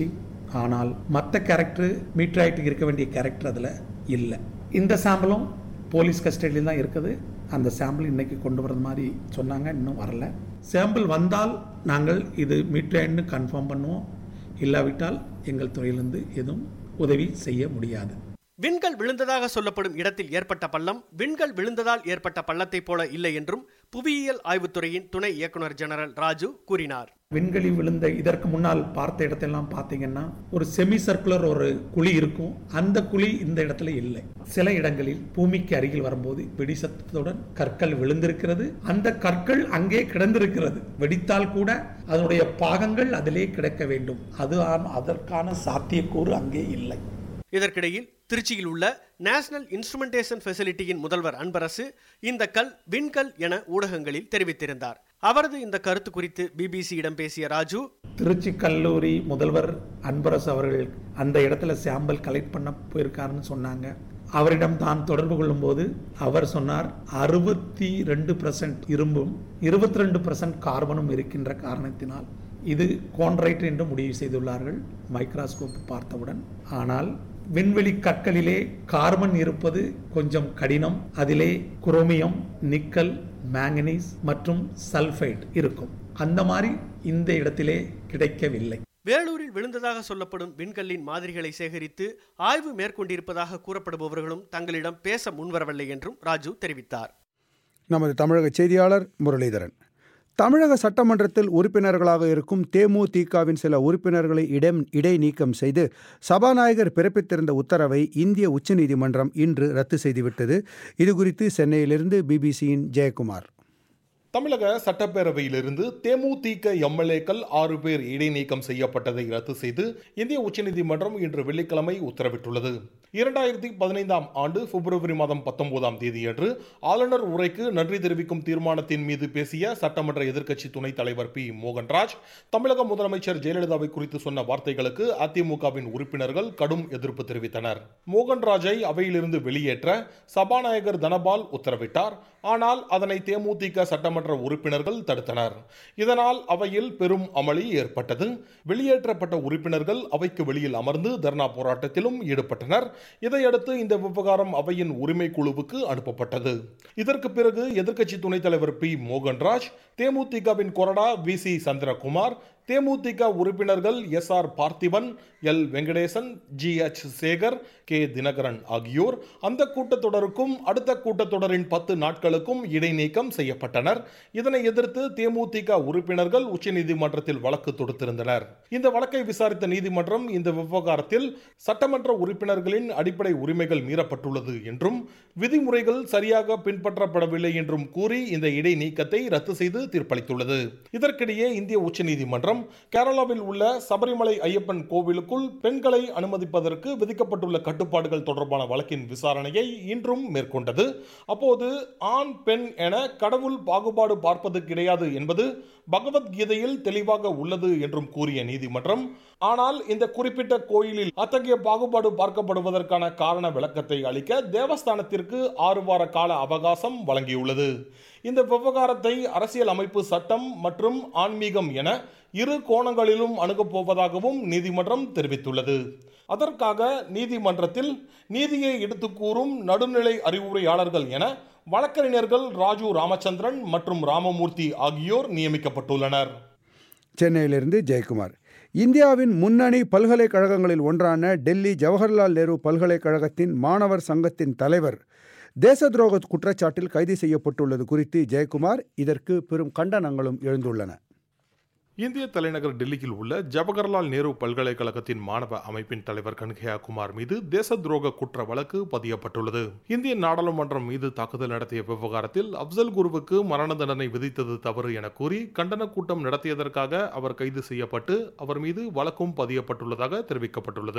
ஆனால் மற்ற கேரக்டர் மீட்ராய்ட்டுக்கு இருக்க வேண்டிய கேரக்டர் அதில் இல்லை இந்த சாம்பிளும் போலீஸ் கஸ்டடியில் தான் இருக்குது அந்த சாம்பிள் இன்னைக்கு கொண்டு வரது மாதிரி சொன்னாங்க இன்னும் வரல சாம்பிள் வந்தால் நாங்கள் இது மீட்ராய்டுன்னு கன்ஃபார்ம் பண்ணுவோம் இல்லாவிட்டால் எங்கள் துறையிலிருந்து எதுவும் உதவி செய்ய முடியாது விண்கல் விழுந்ததாக சொல்லப்படும் இடத்தில் ஏற்பட்ட பள்ளம் விண்கல் விழுந்ததால் ஏற்பட்ட பள்ளத்தைப் போல இல்லை என்றும் புவியியல் ஆய்வுத்துறையின் துணை இயக்குனர் ஜெனரல் ராஜு கூறினார் விண்வெளி விழுந்த இதற்கு முன்னால் பார்த்த இடத்தெல்லாம் பார்த்தீங்கன்னா ஒரு செமி சர்க்குலர் ஒரு குழி இருக்கும் அந்த குழி இந்த இடத்துல இல்லை சில இடங்களில் பூமிக்கு அருகில் வரும்போது வெடி சத்தத்துடன் கற்கள் விழுந்திருக்கிறது அந்த கற்கள் அங்கே கிடந்திருக்கிறது வெடித்தால் கூட அதனுடைய பாகங்கள் அதிலே கிடக்க வேண்டும் அது அதற்கான சாத்தியக்கூறு அங்கே இல்லை இதற்கிடையில் திருச்சியில் உள்ள நேஷனல் இன்ஸ்ட்ருமெண்டேஷன் ஃபெசிலிட்டியின் முதல்வர் அன்பரசு இந்த கல் விண்கல் என ஊடகங்களில் தெரிவித்திருந்தார் அவரது இந்த கருத்து குறித்து பிபிசியிடம் பேசிய ராஜு திருச்சி கல்லூரி முதல்வர் அன்பரசு அவர்கள் அந்த இடத்துல சாம்பிள் கலெக்ட் பண்ண போயிருக்காருன்னு சொன்னாங்க அவரிடம் தான் தொடர்பு கொள்ளும்போது அவர் சொன்னார் அறுபத்தி ரெண்டு பர்சன்ட் இரும்பும் இருபத்தி ரெண்டு பர்சன்ட் கார்பனும் இருக்கின்ற காரணத்தினால் இது கோன்ரைட் என்று முடிவு செய்துள்ளார்கள் மைக்ராஸ்கோப் பார்த்தவுடன் ஆனால் விண்வெளி கற்களிலே கார்பன் இருப்பது கொஞ்சம் கடினம் அதிலே குரோமியம் நிக்கல் மேங்கனீஸ் மற்றும் சல்ஃபைட் இருக்கும் அந்த மாதிரி இந்த இடத்திலே கிடைக்கவில்லை வேலூரில் விழுந்ததாக சொல்லப்படும் விண்கல்லின் மாதிரிகளை சேகரித்து ஆய்வு மேற்கொண்டிருப்பதாக கூறப்படுபவர்களும் தங்களிடம் பேச முன்வரவில்லை என்றும் ராஜு தெரிவித்தார் நமது தமிழக செய்தியாளர் முரளிதரன் தமிழக சட்டமன்றத்தில் உறுப்பினர்களாக இருக்கும் தேமுதிகவின் சில உறுப்பினர்களை இடம் இடைநீக்கம் செய்து சபாநாயகர் பிறப்பித்திருந்த உத்தரவை இந்திய உச்சநீதிமன்றம் இன்று ரத்து செய்துவிட்டது இதுகுறித்து சென்னையிலிருந்து பிபிசியின் ஜெயக்குமார் தமிழக சட்டப்பேரவையிலிருந்து தேமுதிக எம்எல்ஏக்கள் ஆறு பேர் இடைநீக்கம் செய்யப்பட்டதை ரத்து செய்து இந்திய உச்சநீதிமன்றம் இன்று வெள்ளிக்கிழமை உத்தரவிட்டுள்ளது இரண்டாயிரத்தி பதினைந்தாம் ஆண்டு பிப்ரவரி மாதம் பத்தொன்பதாம் தேதியன்று ஆளுநர் உரைக்கு நன்றி தெரிவிக்கும் தீர்மானத்தின் மீது பேசிய சட்டமன்ற எதிர்க்கட்சி துணைத் தலைவர் பி மோகன்ராஜ் தமிழக முதலமைச்சர் ஜெயலலிதாவை குறித்து சொன்ன வார்த்தைகளுக்கு அதிமுகவின் உறுப்பினர்கள் கடும் எதிர்ப்பு தெரிவித்தனர் மோகன்ராஜை அவையிலிருந்து வெளியேற்ற சபாநாயகர் தனபால் உத்தரவிட்டார் ஆனால் அதனை தேமுதிக சட்டமன்ற உறுப்பினர்கள் தடுத்தனர் இதனால் அவையில் பெரும் அமளி ஏற்பட்டது வெளியேற்றப்பட்ட உறுப்பினர்கள் அவைக்கு வெளியில் அமர்ந்து தர்ணா போராட்டத்திலும் ஈடுபட்டனர் இதையடுத்து இந்த விவகாரம் அவையின் உரிமை குழுவுக்கு அனுப்பப்பட்டது இதற்கு பிறகு எதிர்க்கட்சி துணைத் தலைவர் பி மோகன்ராஜ் தேமுதிகவின் கொறடா வி சி சந்திரகுமார் தேமுதிக உறுப்பினர்கள் S R Parthiban L Venkatesan G H Sekar K Dinakaran ஆகியோர் அந்த கூட்டத்தொடருக்கும் அடுத்த கூட்டத்தொடரின் பத்து நாட்களுக்கும் இடைநீக்கம் செய்யப்பட்டனர் இதனை எதிர்த்து தேமுதிக உறுப்பினர்கள் உச்சநீதிமன்றத்தில் வழக்கு தொடுத்திருந்தனர் இந்த வழக்கை விசாரித்த நீதிமன்றம் இந்த விவகாரத்தில் சட்டமன்ற உறுப்பினர்களின் அடிப்படை உரிமைகள் மீறப்பட்டுள்ளது என்றும் விதிமுறைகள் சரியாக பின்பற்றப்படவில்லை என்றும் கூறி இந்த இடைநீக்கத்தை ரத்து செய்து தீர்ப்பளித்துள்ளது இதற்கிடையே இந்திய உச்சநீதிமன்றம் கேரளாவில் உள்ள சபரிமலை ஐயப்பன் கோவிலுக்குள் பெண்களை அனுமதிப்பதற்கு விதிக்கப்பட்டுள்ள கட்டுப்பாடுகள் தொடர்பான வழக்கின் விசாரணையை இன்றும் மேற்கொண்டது அப்போது ஆண் பெண் என கடவுள் பாகுபாடு பார்ப்பது கிடையாது என்பது பகவத்கீதையில் தெளிவாக உள்ளது என்றும் கூறிய நீதிமன்றம் ஆனால் இந்த குறிப்பிட்ட கோயிலில் அத்தகைய பாகுபாடு பார்க்கப்படுவதற்கான காரண விளக்கத்தை அளிக்க தேவஸ்தானத்திற்கு ஆறு வார கால அவகாசம் வழங்கியுள்ளது இந்த விவகாரத்தை அரசியல் அமைப்பு சட்டம் மற்றும் ஆன்மீகம் என இரு கோணங்களிலும் அணுகப் போவதாகவும் நீதிமன்றம் தெரிவித்துள்ளது அதற்காக நீதிமன்றத்தில் நீதியை எடுத்துக் கூறும் நடுநிலை அறிவுரையாளர்கள் என வழக்கறிஞர்கள் ராஜு ராமச்சந்திரன் மற்றும் ராமமூர்த்தி ஆகியோர் நியமிக்கப்பட்டுள்ளனர் சென்னையிலிருந்து ஜெயக்குமார் இந்தியாவின் முன்னணி பல்கலைக்கழகங்களில் ஒன்றான டெல்லி ஜவஹர்லால் நேரு பல்கலைக்கழகத்தின் மாணவர் சங்கத்தின் தலைவர் தேச துரோக குற்றச்சாட்டில் கைது செய்யப்பட்டுள்ளது குறித்து ஜெயக்குமார் இதற்கு பெரும் கண்டனங்களும் எழுந்துள்ளன இந்திய தலைநகர் டெல்லியில் உள்ள ஜவஹர்லால் நேரு பல்கலைக்கழகத்தின் மாணவ அமைப்பின் தலைவர் கன்ஹையா குமார் மீது தேச துரோக குற்ற வழக்கு பதியப்பட்டுள்ளது இந்திய நாடாளுமன்றம் மீது தாக்குதல் நடத்திய விவகாரத்தில் அப்சல் குருவுக்கு மரண தண்டனை விதித்தது தவறு என கூறி கண்டன கூட்டம் நடத்தியதற்காக அவர் கைது செய்யப்பட்டு அவர் மீது வழக்கும் பதியப்பட்டுள்ளதாக தெரிவிக்கப்பட்டுள்ளது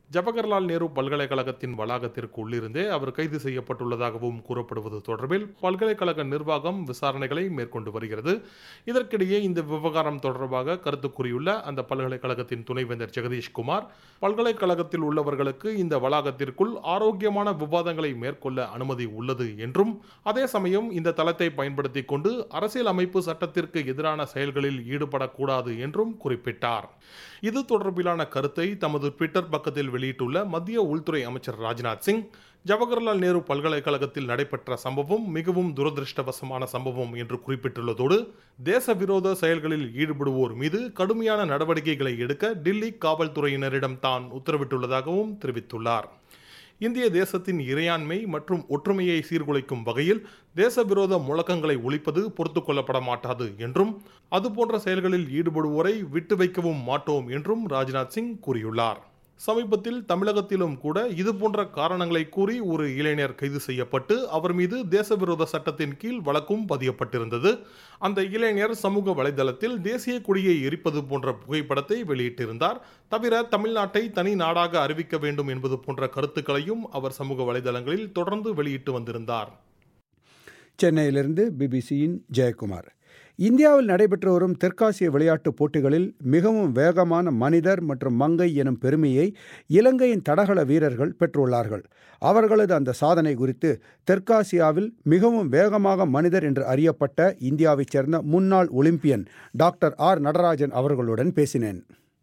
ஜவஹர்லால் நேரு பல்கலைக்கழகத்தின் வளாகத்திற்கு உள்ளிருந்தே அவர் கைது செய்யப்பட்டுள்ளதாகவும் கூறப்படுவது தொடர்பில் பல்கலைக்கழக நிர்வாகம் விசாரணைகளை மேற்கொண்டு வருகிறது இதற்கிடையே இந்த விவகாரம் தொடர்பாக கருத்து கூறியுள்ள அந்த பல்கலைக்கழகத்தின் துணைவேந்தர் ஜெகதீஷ்குமார் பல்கலைக்கழகத்தில் உள்ளவர்களுக்கு இந்த வளாகத்திற்குள் ஆரோக்கியமான விவாதங்களை மேற்கொள்ள அனுமதி உள்ளது என்றும் அதே சமயம் இந்த தளத்தை பயன்படுத்தி கொண்டு அரசியல் அமைப்பு சட்டத்திற்கு எதிரான செயல்களில் ஈடுபடக்கூடாது என்றும் குறிப்பிட்டார் இது தொடர்பிலான கருத்தை தமது ட்விட்டர் பக்கத்தில் வெளியிட்டுள்ள மத்திய உள்துறை அமைச்சர் ராஜ்நாத் சிங் ஜவஹர்லால் நேரு பல்கலைக்கழகத்தில் நடைபெற்ற சம்பவம் மிகவும் துரதிருஷ்டவசமான சம்பவம் என்று குறிப்பிட்டுள்ளதோடு தேச விரோத செயல்களில் ஈடுபடுவோர் மீது கடுமையான நடவடிக்கைகளை எடுக்க டில்லி காவல்துறையினரிடம் தான் உத்தரவிட்டுள்ளதாகவும் தெரிவித்துள்ளார் இந்திய தேசத்தின் இறையாண்மை மற்றும் ஒற்றுமையை சீர்குலைக்கும் வகையில் தேசவிரோத முழக்கங்களை ஒழிப்பது பொறுத்துக் கொள்ளப்பட மாட்டாது என்றும் அதுபோன்ற செயல்களில் ஈடுபடுவோரை விட்டு வைக்கவும் மாட்டோம் என்றும் ராஜ்நாத் சிங் கூறியுள்ளார் சமீபத்தில் தமிழகத்திலும் கூட இதுபோன்ற காரணங்களை கூறி ஒரு இளைஞர் கைது செய்யப்பட்டு அவர் மீது தேசவிரோத சட்டத்தின் கீழ் வழக்கும் பதியப்பட்டிருந்தது அந்த இளைஞர் சமூக வலைதளத்தில் தேசிய கொடியை எரிப்பது போன்ற புகைப்படத்தை வெளியிட்டிருந்தார் தவிர தமிழ்நாட்டை தனி நாடாக அறிவிக்க வேண்டும் என்பது போன்ற கருத்துக்களையும் அவர் சமூக வலைதளங்களில் தொடர்ந்து வெளியிட்டு வந்திருந்தார் சென்னையிலிருந்து பிபிசியின் ஜெயக்குமார் இந்தியாவில் நடைபெற்று வரும் தெற்காசிய விளையாட்டுப் போட்டிகளில் மிகவும் வேகமான மனிதர் மற்றும் மங்கை எனும் பெருமையை இலங்கையின் தடகள வீரர்கள் பெற்றுள்ளார்கள் அவர்களது அந்த சாதனை குறித்து தெற்காசியாவில் மிகவும் வேகமாக மனிதர் என்று அறியப்பட்ட இந்தியாவைச் சேர்ந்த முன்னாள் ஒலிம்பியன் டாக்டர் ஆர் நடராஜன் அவர்களுடன் பேசினேன்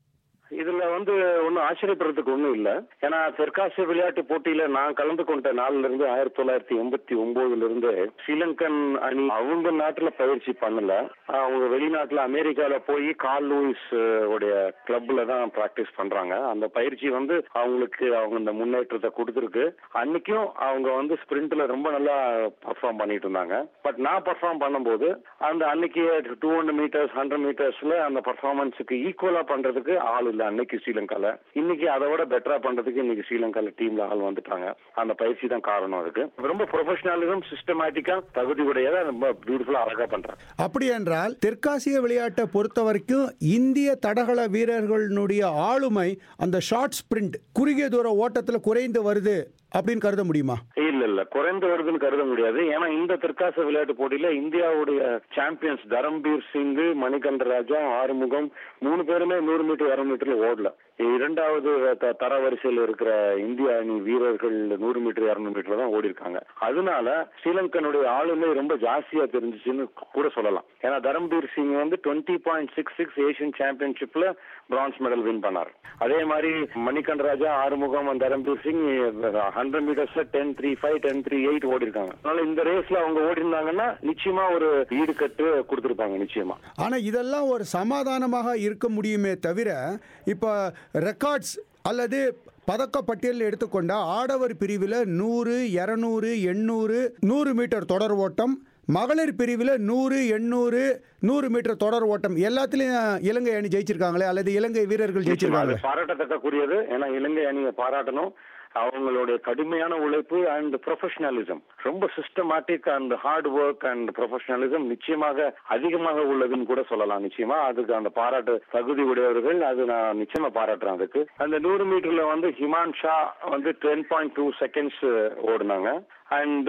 இதுல வந்து ஒன்றும் ஆச்சரியப்படுறதுக்கு ஒன்றும் இல்ல ஏன்னா தெற்காசிய விளையாட்டு போட்டியில நான் கலந்து கொண்ட நாள்ல இருந்து ஆயிரத்தி தொள்ளாயிரத்தி எண்பத்தி ஒன்பதுல இருந்து ஸ்ரீலங்கன் அணி அவங்க நாட்டுல பயிற்சி பண்ணல அவங்க வெளிநாட்டுல அமெரிக்கால போய் கால் லூயிஸ் உடைய கிளப்ல தான் பிராக்டிஸ் பண்றாங்க அந்த பயிற்சி வந்து அவங்களுக்கு அவங்க இந்த முன்னேற்றத்தை கொடுத்துருக்கு அன்னைக்கும் அவங்க வந்து ஸ்பிரிண்ட்ல ரொம்ப நல்லா பர்ஃபார்ம் பண்ணிட்டு இருந்தாங்க பட் நான் பர்ஃபார்ம் பண்ணும்போது அந்த அன்னைக்கு டூ ஹண்ட்ரட் மீட்டர்ஸ் ஹண்ட்ரட் மீட்டர்ஸ்ல அந்த பர்ஃபார்மன்ஸுக்கு ஈக்குவலா பண்றதுக்கு ஆள் இல்ல அன்னைக்கு ஸ்ரீலங்கால இன்னைக்கு அதை விட பெட்டரா பண்றதுக்கு இன்னைக்கு ஸ்ரீலங்கால டீம்ல ஆள் வந்துட்டாங்க அந்த பயிற்சி தான் காரணம் அதுக்கு ரொம்ப ப்ரொஃபஷனலிசம் சிஸ்டமேட்டிக்கா தகுதி உடையதா ரொம்ப பியூட்டிஃபுல்லா அழகா பண்றாங்க அப்படி என்றால் தெற்காசிய விளையாட்டை பொறுத்த வரைக்கும் இந்திய தடகள வீரர்களுடைய ஆளுமை அந்த ஷார்ட் ஸ்பிரிண்ட் குறுகிய தூர ஓட்டத்தில் குறைந்து வருது அப்படின்னு கருத முடியுமா இல்ல இல்ல குறைந்து வருதுன்னு கருத முடியாது ஏன்னா இந்த தெற்காசிய விளையாட்டு போட்டியில இந்தியாவுடைய சாம்பியன்ஸ் தரம்பீர் சிங் மணிகண்ட ராஜா ஆறுமுகம் மூணு பேருமே நூறு மீட்டர் இருநூறு மீட்டர்ல ஓடல இரண்டாவது த- தரவரிசையில் இருக்கிற இந்திய அணி வீரர்கள் நூறு மீட்டர் இருநூறு மீட்டர்ல தான் ஓடி இருக்காங்க அதனால ஸ்ரீலங்கனுடைய ஆளுமை ரொம்ப ஜாஸ்தியா தெரிஞ்சிச்சுன்னு கூட சொல்லலாம் ஏன்னா தரம்பீர் சிங் வந்து twenty point six six Asian சாம்பியன்ஷிப்ல பிரான்ஸ் மெடல் வின் பண்ணார் அதே மாதிரி மணிகண்ட ராஜா ஆறுமுகம் and தரம்பீர் சிங் ஹண்ட்ரட் மீட்டர்ஸ்ல ten three five ten three eight ஓடி இருக்காங்க அதனால இந்த ரேஸ்ல அவங்க ஓடி இருந்தாங்கன்னா நிச்சயமா ஒரு ஈடுகட்டு கொடுத்திருப்பாங்க நிச்சயமா ஆனால் இதெல்லாம் ஒரு சமாதானமாக இருக்க முடியுமே தவிர இப்போ ரெக்கார்ட்ஸ் அல்லது பதக்கப்பட்டியலில் எடுத்துக்கொண்ட ஆடவர் பிரிவில் நூறு இரநூறு எண்ணூறு நூறு மீட்டர் தொடர் ஓட்டம் மகளிர் பிரிவில் நூறு எண்ணூறு நூறு மீட்டர் தொடர் ஓட்டம் எல்லாத்துலேயும் இலங்கை அணி ஜெயிச்சிருக்காங்களே அல்லது இலங்கை வீரர்கள் நிச்சயமா அது ஜெயிச்சிருக்காங்களே பாராட்டத்தக்கக்கூடியது ஏன்னா இலங்கை அணியை பாராட்டணும் அவங்களுடைய கடுமையான உழைப்பு அண்ட் ப்ரொஃபஷனலிசம் ரொம்ப systematic and hard work and professionalism நிச்சயமாக அதிகமாக உள்ளதுன்னு கூட சொல்லலாம் நிச்சயமா அதுக்கு அந்த பாராட்டு தகுதி உடையவர்கள் அது நான் நிச்சயமா பாராட்டுறேன் அதுக்கு அந்த நூறு மீட்டர்ல வந்து ஹிமான் ஷா வந்து டென் பாயிண்ட் டூ செகண்ட்ஸ் ஓடுனாங்க அண்ட்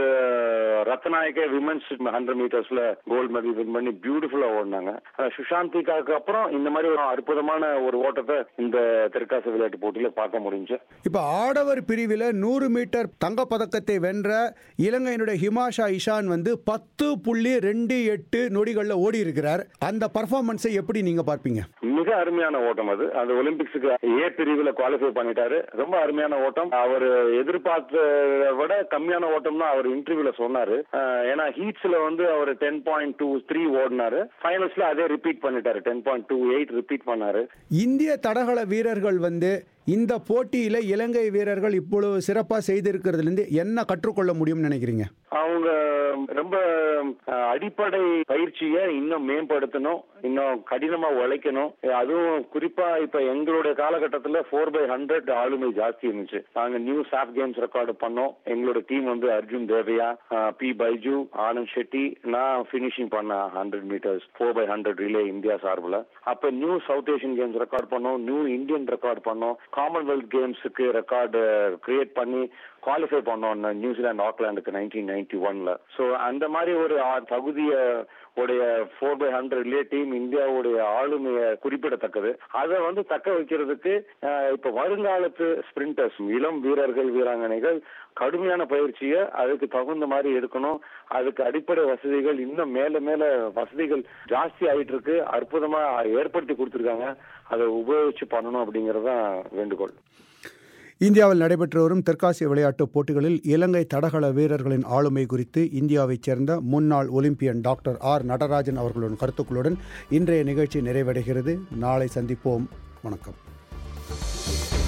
ரத்நாயக விமன்ஸ் ஹண்ட்ரட் மீட்டர்ஸ்ல கோல்டு மெடல் வின் பண்ணி பியூட்டிஃபுல்லா ஓடினாங்க ஆனா சுஷாந்திகாக்கு அப்புறம் இந்த மாதிரி ஒரு அற்புதமான ஒரு ஓட்டத்தை இந்த தெற்காசிய விளையாட்டு போட்டியில பார்க்க முடிஞ்சு இப்போ ஆடவர் பிரிவில் நூறு மீட்டர் தங்கப்பதக்கத்தை வென்ற இலங்கையினுடைய ஹிமாஷா இஷான் வந்து பத்து புள்ளி ரெண்டு எட்டு நொடிகளில் ஓடி இருக்கிறார் அந்த பர்ஃபார்மன்ஸை எப்படி நீங்கள் பார்ப்பீங்க மிக அருமையான ஓட்டம் அது அந்த ஒலிம்பிக்ஸுக்கு ஏ பிரிவுல குவாலிஃபை பண்ணிட்டாரு ரொம்ப அருமையான ஓட்டம் அவர் எதிர்பார்த்ததை விட கம்மியான ஓட்டம் தான் அவர் இன்டர்வியூல சொன்னாரு அஹ், ஏன்னா ஹீட்ஸ்ல வந்து அவர் டென் பாயிண்ட் டூ த்ரீ ஓடினாரு ஃபைனல்ஸ்ல அதே ரிப்பீட் பண்ணிட்டாரு ten point two eight repeat பண்ணாரு இந்திய தடகள வீரர்கள் வந்து இந்த போட்டியில் இலங்கை வீரர்கள் இவ்வளவு சிறப்பாக செய்திருக்கிறதுலேருந்து என்ன கற்றுக்கொள்ள முடியும்னு நினைக்கிறீங்க அவங்க ரொம்ப அஹ், அடிப்படை பயிற்சியை இன்னும் மேம்படுத்தணும் இன்னும் கடினமா உழைக்கணும் அதுவும் குறிப்பா இப்ப எங்களுடைய காலகட்டத்துல ஃபோர் பை ஹண்ட்ரட் ஆளுமை ஜாஸ்தி இருந்துச்சு நாங்க நியூ சாப் கேம்ஸ் ரெக்கார்டு பண்ணோம் எங்களோட டீம் வந்து அர்ஜுன் தேவையா பி பைஜு ஆனந்த் ஷெட்டி நான் பினிஷிங் பண்ண hundred metres four by hundred relay India சார்பில் அப்ப new South Asian games record பண்ணோம் நியூ இந்தியன் ரெக்கார்ட் பண்ணோம் காமன்வெல்த் கேம்ஸுக்கு ரெக்கார்டு கிரியேட் பண்ணி குவாலிஃபை பண்ணோம் நியூசிலாந்து ஆக்லாண்டுக்கு நைன்டீன் நைன்டி ஒன்ல ஸோ அந்த மாதிரி ஒரு ஆ- தகுதிய உடைய ஃபோர் பை ஹண்ட்ரட்லயே டீம் இந்தியாவுடைய ஆளுமையை குறிப்பிடத்தக்கது அதை வந்து தக்க வைக்கிறதுக்கு அஹ், இப்ப வருங்காலத்து ஸ்பிரிண்டர்ஸ் இளம் வீரர்கள் வீராங்கனைகள் கடுமையான பயிற்சியை அதுக்கு தகுந்த மாதிரி எடுக்கணும் அதுக்கு அடிப்படை வசதிகள் இன்னும் மேல மேல வசதிகள் ஜாஸ்தி ஆயிட்டு இருக்கு அற்புதமா ஏற்படுத்தி கொடுத்துருக்காங்க அதை உபயோகிச்சு பண்ணணும் அப்படிங்கறது தான் வேண்டுகோள் இந்தியாவில் நடைபெற்று வரும் தெற்காசிய விளையாட்டுப் போட்டிகளில் இலங்கை தடகள வீரர்களின் ஆளுமை குறித்து இந்தியாவைச் சேர்ந்த முன்னாள் ஒலிம்பியன் டாக்டர் ஆர் நடராஜன் அவர்களுடன் கருத்துக்களுடன் இன்றைய நிகழ்ச்சி நிறைவடைகிறது நாளை சந்திப்போம் வணக்கம்